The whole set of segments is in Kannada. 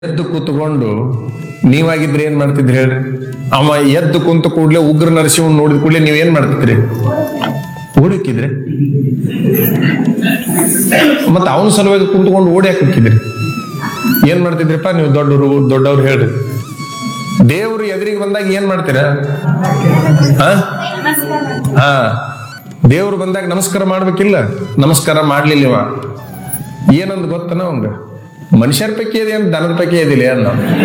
ಎದ್ದು ಕೂತ್ಕೊಂಡು ನೀವಾಗಿದ್ರೆ ಏನ್ ಮಾಡ್ತಿದ್ರಿ ಹೇಳ್ರಿ ಅವ ಎದ್ದು ಕುಂತ ಕೂಡ್ಲೆ ಉಗ್ರ ನರಸಿಂಹನ್ ನೋಡಿದ ಕೂಡ್ಲೆ ನೀವ್ ಏನ್ ಮಾಡ್ತಿದ್ರಿ ಓಡಕ್ಕಿದ್ರೆ ಮತ್ತ ಅವನ ಸಲುವಾಗಿ ಕುಂತ್ಕೊಂಡು ಓಡಿ ಹಾಕಿದ್ರಿ ಏನ್ ಮಾಡ್ತಿದ್ರಿಪ್ಪ ನೀವು ದೊಡ್ಡವರು ದೊಡ್ಡವ್ರು ಹೇಳ್ರಿ ದೇವ್ರು ಎದುರಿಗೆ ಬಂದಾಗ ಏನ್ ಮಾಡ್ತೀರಾ ಹಾ ಹಾ ದೇವ್ರು ಬಂದಾಗ ನಮಸ್ಕಾರ ಮಾಡ್ಬೇಕಿಲ್ಲ ನಮಸ್ಕಾರ ಮಾಡ್ಲಿಲ್ಲ ಇವ ಏನಂದ್ ಗೊತ್ತನ ಅವಂಗ ಮನುಷ್ಯರ ಪೈಕಿ ಇದೆ ಅಂತ ದನದ ಪೈಕಿ ಇದಿಲ್ಲ ಅನ್ನ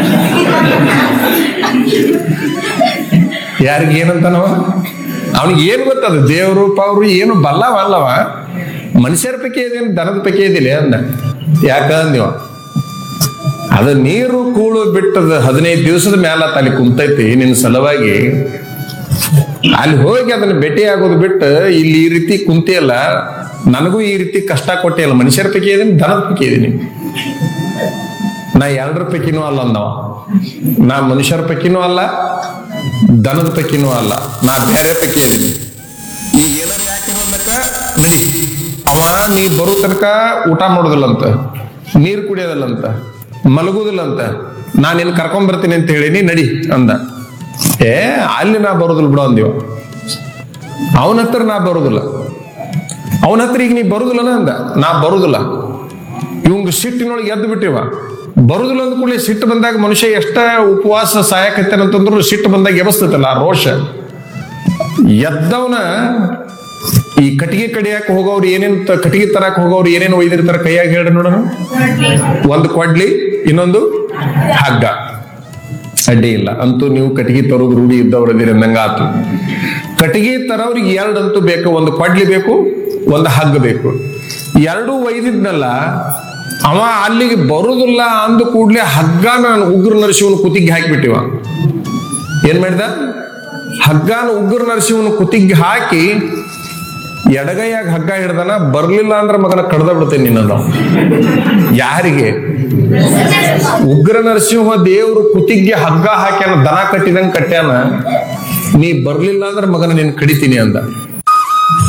ಯಾರಿಗೆ ಏನಂತಾನವ ಅವನಿಗೆ ಏನ್ ಗೊತ್ತದ ದೇವ್ರು ಪಾವ್ರು ಏನು ಬಲ್ಲವ ಅಲ್ಲವ ಮನುಷ್ಯರ ಪೈಕಿ ಇದೆ ಅಂತ ದನದ ಪೈಕಿ ಇದಿಲ್ಲ ಅಂದ ಯಾಕ ಅಂದಿವ ಅದು ನೀರು ಕೂಳು ಬಿಟ್ಟದ ಹದಿನೈದು ದಿವಸದ ಮ್ಯಾಲ ಅಲ್ಲಿ ಕುಂತೈತಿ ನಿನ್ನ ಸಲುವಾಗಿ ಅಲ್ಲಿ ಹೋಗಿ ಅದನ್ನ ಭೇಟಿ ಆಗೋದು ಬಿಟ್ಟು ಇಲ್ಲಿ ಈ ರೀತಿ ಕುಂತಿಯಲ್ಲ ನನಗೂ ಈ ರೀತಿ ಕಷ್ಟ ಕೊಟ್ಟಿಯಲ್ಲ ಮನುಷ್ಯರ ಪೈಕಿ ಇದೀನಿ ದನದ ಪೈಕಿ ಇದೀನಿ ನಾ ಎರಡರ ಪೈಕಿನೂ ಅಲ್ಲ ಅಂದವ ನಾ ಮನುಷ್ಯರ ಪೈಕಿನೂ ಅಲ್ಲ ದನದ ಪೈಕಿನೂ ಅಲ್ಲ ನಾ ಬೇರೆ ಪೈಕಿ ಇದೀನಿ ಈಗ ಏನಾರ ಯಾಕೆ ಅಂದಕ್ಕ ನಡಿ ಅವ ನೀ ಬರೋ ತನಕ ಊಟ ಮಾಡೋದಿಲ್ಲಂತ ನೀರ್ ಕುಡಿಯೋದಿಲ್ಲಂತ ಮಲಗುದಿಲ್ಲಂತ ನಾ ನಿನ್ ಕರ್ಕೊಂಡ್ ಬರ್ತೀನಿ ಅಂತ ಹೇಳಿನಿ ನಡಿ ಅಂದ ಏ ಅಲ್ಲಿ ನಾ ಬರೋದಿಲ್ಲ ಬಿಡು ಅಂದಿವ ಅವನ ಹತ್ರ ನಾ ಬರೋದಿಲ್ಲ ಅವನ ಹತ್ರ ಈಗ ನೀ ಬರುದಿಲ್ಲ ಅಂದ ನಾ ಬರುದಿಲ್ಲ ಇವಂಗ ಸಿಟ್ಟಿನೊಳಗೆ ಎದ್ದು ಬಿಟ್ಟಿವ ಬರುದಿಲ್ಲ ಅಂದ ಕೂಡಲೇ ಸಿಟ್ಟು ಬಂದಾಗ ಮನುಷ್ಯ ಎಷ್ಟ ಉಪವಾಸ ಸಾಯಕತ್ತೇನಂತಂದ್ರು ಸಿಟ್ಟು ಬಂದಾಗ ಎಬಸ್ತೈತಲ್ಲ ಆ ರೋಷ ಎದ್ದವನ ಈ ಕಟ್ಟಿಗೆ ಕಡಿಯಾಕ ಹೋಗೋರು ಏನೇನ್ ತ- ಕಟ್ಟಿಗೆ ತರಾಕ್ ಹೋಗೋರು ಏನೇನ್ ಒಯ್ದಿರ್ತಾರ ಕೈಯಾಗ ಹೇಳ್ರಿ ನೋಡೋಣ ಒಂದು ಕೊಡ್ಲಿ ಇನ್ನೊಂದು ಹಗ್ಗ ಅಡ್ಡಿ ಇಲ್ಲ ಅಂತೂ ನೀವು ಕಟ್ಟಿಗೆ ತರೋದು ರೂಢಿ ಇದ್ದವ್ರದಿರಿ ಅಂದಂಗ ಆತು ಕಟ್ಟಿಗೆ ತರೋರಿಗೆ ಎರಡಂತೂ ಬೇಕು ಒಂದು ಕೊಡ್ಲಿ ಬೇಕು ಒಂದು ಹಗ್ಗ ಬೇಕು ಎರಡೂ ಒಯ್ದಿದ್ನಲ್ಲ ಅವ ಅಲ್ಲಿಗೆ ಬರುದಿಲ್ಲ ಅಂದ ಕೂಡ್ಲೆ ಹಗ್ಗ ನಾನು ಉಗ್ರ ನರಸಿವನ ಕುತ್ತಿಗೆ ಹಾಕಿಬಿಟ್ಟಿವ ಏನ್ ಮಾಡಿದ ಹಗ್ಗಾನ ಉಗ್ರ ನರಸಿಂಹನ ಕುತ್ತಿಗೆ ಹಾಕಿ ಎಡಗೈಯಾಗ ಹಗ್ಗ ಹಿಡ್ದನ ಬರ್ಲಿಲ್ಲ ಅಂದ್ರೆ ಮಗನ ಕಡ್ದ ಬಿಡ್ತೇನೆ ನಿನ್ನ ಯಾರಿಗೆ ಉಗ್ರ ನರಸಿಂಹ ದೇವ್ರು ಕುತ್ತಿಗೆ ಹಗ್ಗ ಹಾಕ್ಯಾನ ದನ ಕಟ್ಟಿದಂಗ ಕಟ್ಯಾನ ನೀ ಬರ್ಲಿಲ್ಲ ಅಂದ್ರೆ ಮಗನ ನೀನ್ ಕಡಿತೀನಿ ಅಂದ